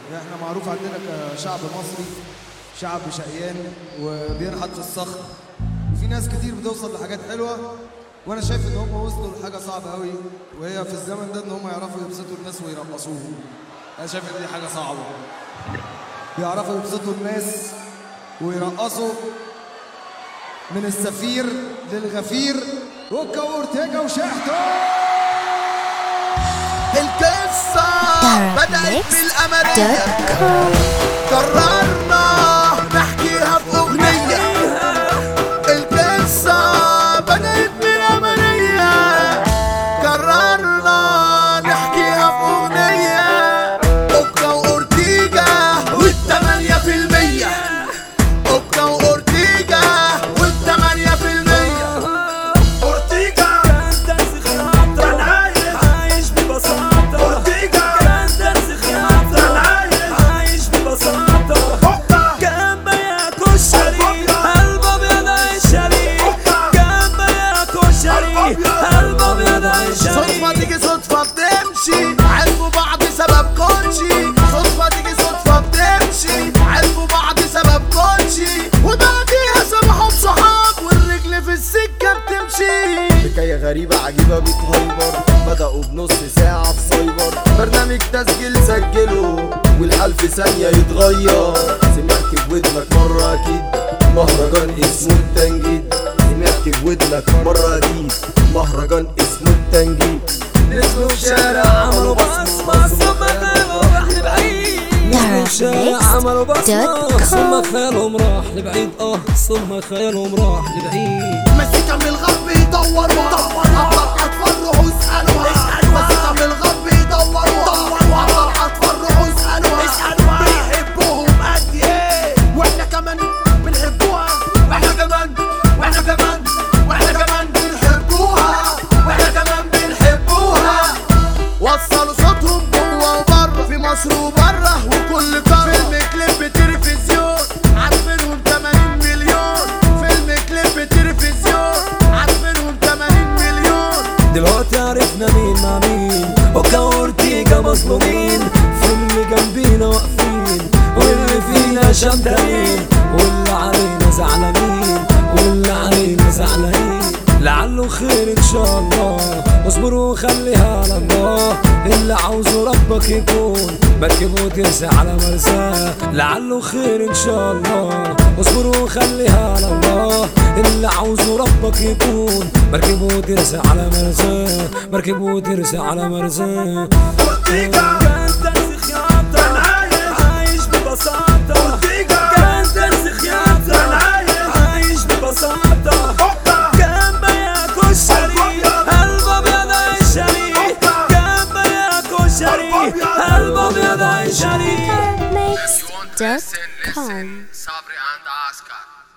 احنا معروف عندنا كشعب مصري شعب شقيان وبينحت في الصخر وفي ناس كتير بتوصل لحاجات حلوه وانا شايف ان هم وصلوا لحاجه صعبه قوي وهي في الزمن ده ان هم يعرفوا يبسطوا الناس ويرقصوهم انا شايف ان دي حاجه صعبه بيعرفوا يبسطوا الناس ويرقصوا من السفير للغفير اوكا وأورتيجا وشحتو القصة بدأت بالأمرية Darabmix.com قررنا نحكيها في أغنية القصة بدأت بالأمرية قررنا نحكيها في أغنية أوكا وأورتيجا والثمانية في المية أوكا وأورتيجا والثمانية في المية أورتيجا كان عايش عايش ببساطة أورتيجا كان درس خياطة كان عايش عايش ببساطة هوبا كان بياكل شريك قلب ابيض عيشري كان بياكل شريك قلب ابيض صدفة عيشري تيجي صدفة بتمشي عرفوا بعض سبب كوتشي صدفة تيجي صدفة بتمشي عرفوا بعض سبب كوتشي وبعديها سمحوا بصحاب والرجل في السكة بتمشي حكاية غريبة عجيبة بتهيبر بدأوا بنص ساعة في سايبر برنامج تسجيل سجله والحال في ثانية يتغير سمعت بودنك مرة أكيد مهرجان اسمه التنجيد سمعت بودنك مرة أكيد مهرجان اسمه التنجيد نزلوا في شارع عملوا بصمة بصمة ثم خيالهم راح لبعيد نزلوا الشارع عملوا بصمة ثم خيالهم راح لبعيد اه ثم خيالهم راح لبعيد مزيكا من الغرب يدوروا أبطال أطفال روحوا اسألوها مزيكا من الغرب يدوروا أبطال أطفال روحوا اسألوها بيحبوهم قد إيه وإحنا كمان بنحبوها وإحنا كمان وإحنا كمان وإحنا كمان بنحبوها وإحنا كمان بنحبوها وصلوا صوتهم جوه وبره في مصر وبره وكل قاره فيلم كليب تلفزيون عارفينهم 80 مليون فيلم كليب تلفزيون عارفينهم 80 مليون دلوقتي عرفنا مين مع مين اوكا وأورتيجا مظلومين في اللي جنبينا واقفين واللي فينا شمتانين واللي علينا زعلانين واللي علينا زعلانين لعله خير ان شاء الله اصبر وخليها على الله اللي عاوزه ربك يكون مركب وترسى على مرساه لعله خير ان شاء الله اصبر وخليها على الله اللي عاوزه ربك يكون مركب وترسى على مرساه مركب وترسى على مرساه أورتيجا كان درس خياطة كان عايش عايش ببساطة أورتيجا كان درس كان خياطة عايش عايش ببساطة هوبا كان بياكل شريك قلب ابيض عيشري كان بياكل شريك قلب ابيض عيشري Darabmix.com Sabri and Oscar.